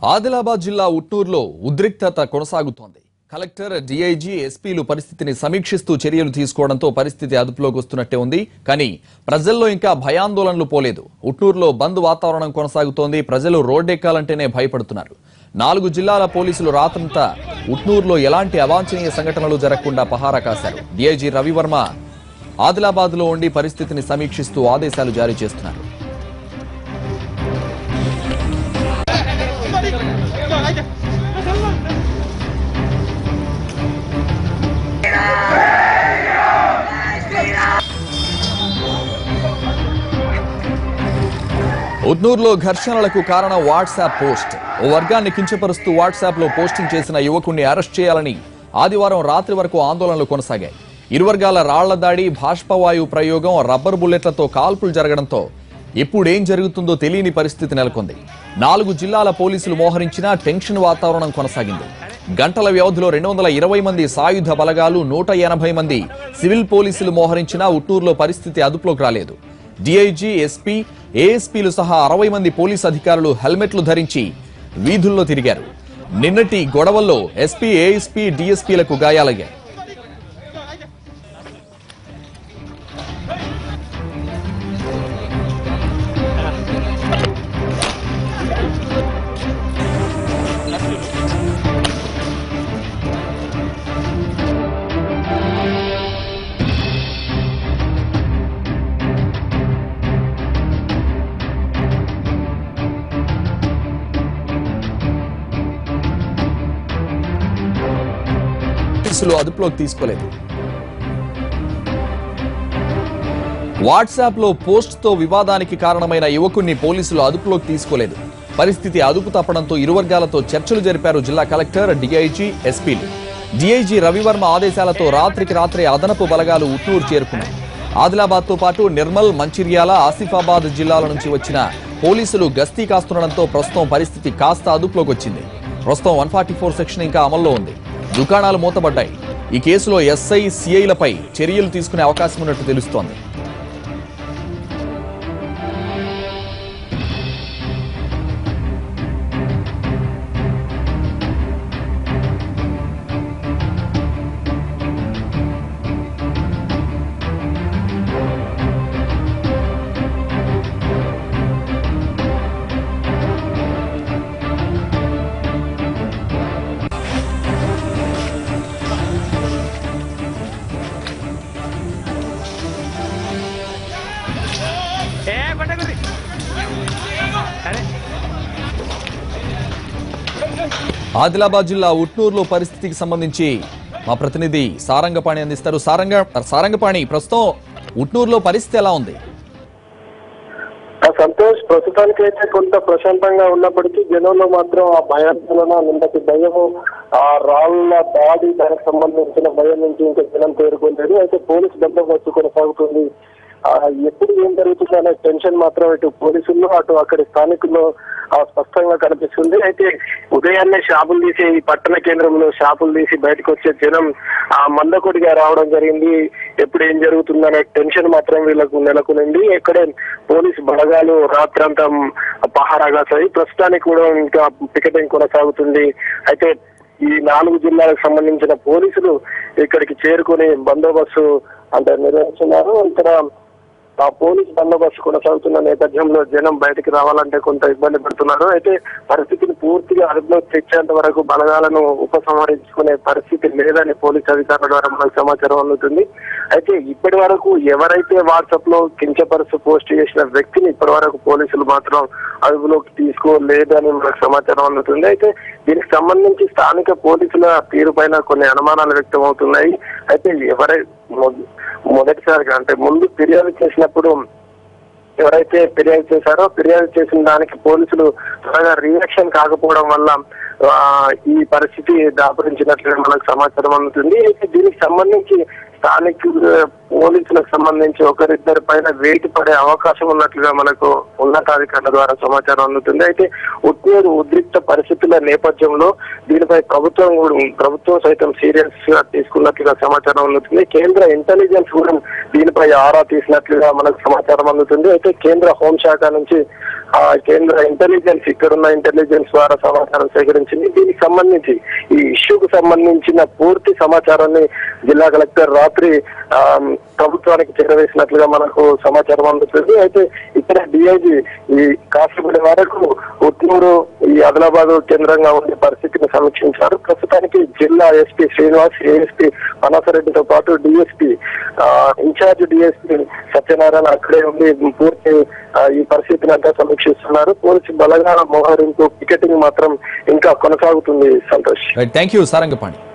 ఆదిలాబాద్ జిల్లా ఉట్నూరులో ఉద్రిక్తత కొనసాగుతోంది కలెక్టర్ డీఐజీ ఎస్పీలు పరిస్థితిని సమీక్షిస్తూ చర్యలు తీసుకోవడంతో పరిస్థితి అదుపులోకి వస్తున్నట్టే ఉంది కానీ ప్రజల్లో ఇంకా భయాందోళనలు పోలేదు ఉట్నూరులో బంద్ వాతావరణం కొనసాగుతోంది ప్రజలు రోడ్డెక్కాలంటేనే భయపడుతున్నారు నాలుగు జిల్లాల పోలీసులు రాత్రంతా ఉట్నూరులో ఎలాంటి అవాంఛనీయ సంఘటనలు జరగకుండా పహారా కాశారు డీఐజీ రవివర్మ ఆదిలాబాద్లో ఉండి పరిస్థితిని సమీక్షిస్తూ ఆదేశాలు జారీ చేస్తున్నారు ఉద్నూరులో ఘర్షణలకు కారణం వాట్సాప్ పోస్ట్ ఓ వర్గాన్ని కించపరుస్తూ వాట్సాప్ లో పోస్టింగ్ చేసిన యువకుణ్ణి అరెస్ట్ చేయాలని ఆదివారం రాత్రి వరకు ఆందోళనలు కొనసాగాయి ఇరు వర్గాల రాళ్ల దాడి బాష్పవాయు ప్రయోగం రబ్బర్ బుల్లెట్లతో కాల్పులు జరగడంతో ఎప్పుడేం జరుగుతుందో తెలియని పరిస్థితి నెలకొంది నాలుగు జిల్లాల పోలీసులు మోహరించినా టెన్షన్ వాతావరణం కొనసాగింది గంటల వ్యవధిలో రెండు వందల ఇరవై మంది సాయుధ బలగాలు నూట ఎనభై మంది సివిల్ పోలీసులు మోహరించినా ఉట్నూరులో పరిస్థితి అదుపులోకి రాలేదు డిఐజీ ఎస్పీ ఏఎస్పీలు సహా అరవై మంది పోలీస్ అధికారులు హెల్మెట్లు ధరించి వీధుల్లో తిరిగారు నిన్నటి గొడవల్లో ఎస్పీ ఏఎస్పీ డిఎస్పీలకు గాయాలయ్యాయి పోలీసులు అదుపులోకి తీసుకోలేదు వాట్సాప్ లో పోస్ట్ తో వివాదానికి కారణమైన యువకుణ్ణి పోలీసులు అదుపులోకి తీసుకోలేదు పరిస్థితి అదుపు తప్పడంతో ఇరు వర్గాలతో చర్చలు జరిపారు జిల్లా కలెక్టర్ డిఐజీ ఎస్పీలు డిఐజీ రవివర్మ ఆదేశాలతో రాత్రికి రాత్రే అదనపు బలగాలు ఉట్నూరు చేరుకున్నాయి ఆదిలాబాద్ తో పాటు నిర్మల్ మంచిర్యాల ఆసిఫాబాద్ జిల్లాల నుంచి వచ్చిన పోలీసులు గస్తీ కాస్తుండడంతో ప్రస్తుతం పరిస్థితి కాస్త అదుపులోకి వచ్చింది ప్రస్తుతం వన్ ఫార్టీ ఫోర్ సెక్షన్ ఇంకా అమల్లో ఉంది దుకాణాలు మూతపడ్డాయి ఈ కేసులో ఎస్ఐ సిఐలపై చర్యలు తీసుకునే అవకాశం ఉన్నట్టు తెలుస్తోంది ఏ కొట్టకుర్రి అరే ఆదిలాబాద్ జిల్లా ఉట్నూరులో పరిస్థితికి సంబంధించి మా ప్రతినిధి సారంగపాణి అందిస్తారు సారంగ సారంగపాణి ప్రస్తుతం ఉట్నూరులో పరిస్థితి ఎలా ఉంది ఆ సంతోష్ ప్రస్తుతానికి అయితే కొంత ప్రశాంతంగా ఉన్నప్పటికీ జనంలో మాత్రం ఆ భయాందోళన నిందటి భయము ఆ రాళ్ల దాడి దానికి సంబంధించిన భయం నుంచి ఇంకా జనం తేరుకోలేదు అయితే పోలీసు బందోబస్తు కొనసాగుతుంది ఆ ఎప్పుడు ఏం జరుగుతుందో అనే టెన్షన్ మాత్రం ఇటు పోలీసుల్లో అటు అక్కడి స్థానికుల్లో ఆ స్పష్టంగా కనిపిస్తుంది అయితే ఉదయాన్నే షాపులు తీసి ఈ పట్టణ కేంద్రంలో షాపులు తీసి బయటకు వచ్చే జనం ఆ మందకొడిగా రావడం జరిగింది ఎప్పుడు ఏం జరుగుతుందనే టెన్షన్ మాత్రం వీళ్ళకు నెలకొనింది ఇక్కడే పోలీసు బలగాలు రాత్రంతా పహారా కాసాయి ప్రస్తుతానికి కూడా ఇంకా పికెటింగ్ కొనసాగుతుంది అయితే ఈ నాలుగు జిల్లాలకు సంబంధించిన పోలీసులు ఇక్కడికి చేరుకొని బందోబస్తు అంటే నిర్వహిస్తున్నారు ఇక్కడ ఆ పోలీస్ బందోబస్తు కొనసాగుతున్న నేపథ్యంలో జనం బయటికి రావాలంటే కొంత ఇబ్బంది పడుతున్నారు అయితే పరిస్థితిని పూర్తిగా అదుపులోకి తెచ్చేంత వరకు బలగాలను ఉపసంహరించుకునే పరిస్థితి లేదని పోలీస్ అధికారుల ద్వారా మనకు సమాచారం అందుతుంది అయితే ఇప్పటి వరకు ఎవరైతే వాట్సాప్ లో కించపరుస్తూ పోస్ట్ చేసిన వ్యక్తిని ఇప్పటి వరకు పోలీసులు మాత్రం అదుపులోకి తీసుకోలేదని మనకు సమాచారం అందుతుంది అయితే దీనికి సంబంధించి స్థానిక పోలీసుల తీరు పైన కొన్ని అనుమానాలు వ్యక్తం అవుతున్నాయి అయితే ఎవరై మొ- మొదటిసారిగా అంటే ముందు ఫిర్యాదు చేసినప్పుడు ఎవరైతే ఫిర్యాదు చేశారో ఫిర్యాదు చేసిన దానికి పోలీసులు త్వరగా రియాక్షన్ కాకపోవడం వల్ల ఆ, ఈ పరిస్థితి దాపురించినట్లుగా మనకు సమాచారం అందుతుంది అయితే దీనికి సంబంధించి స్థానిక పోలీసులకు సంబంధించి ఒకరిద్దరి పైన వేటు పడే అవకాశం ఉన్నట్లుగా మనకు ఉన్నతాధికారుల ద్వారా సమాచారం అందుతుంది అయితే ఉద్యోగ ఉద్రిక్త పరిస్థితుల నేపథ్యంలో దీనిపై ప్రభుత్వం కూడా ప్రభుత్వం సైతం సీరియస్ గా తీసుకున్నట్లుగా సమాచారం అందుతుంది కేంద్ర ఇంటెలిజెన్స్ కూడా దీనిపై ఆరా తీసినట్లుగా మనకు సమాచారం అందుతుంది అయితే కేంద్ర హోంశాఖ నుంచి ఆ కేంద్ర ఇంటెలిజెన్స్ ఇక్కడున్న ఇంటెలిజెన్స్ ద్వారా సమాచారం సేకరించింది దీనికి సంబంధించి ఈ ఇష్యూకు సంబంధించిన పూర్తి సమాచారాన్ని జిల్లా కలెక్టర్ రాత్రి ఆ, ప్రభుత్వానికి చేరవేసినట్లుగా మనకు సమాచారం అందుతుంది అయితే ఇక్కడ డిఐజీ ఈ కాసేపటి వరకు ఉట్నూరు ఈ ఆదిలాబాద్ కేంద్రంగా ఉండే పరిస్థితిని సమీక్షించారు ప్రస్తుతానికి జిల్లా ఎస్పీ శ్రీనివాస్ ఏఎస్పీ పనాసరెడ్డితో పాటు డిఎస్పీ ఇన్ఛార్జ్ డిఎస్పీ సత్యనారాయణ అక్కడే ఉండి పూర్తి ఆ, ఈ పరిస్థితిని అంతా సమీక్షిస్తున్నారు పోలీసు బలగాల మోహరింపు పికెటింగ్ మాత్రం ఇంకా కొనసాగుతుంది Santosh right thank you Sarangapani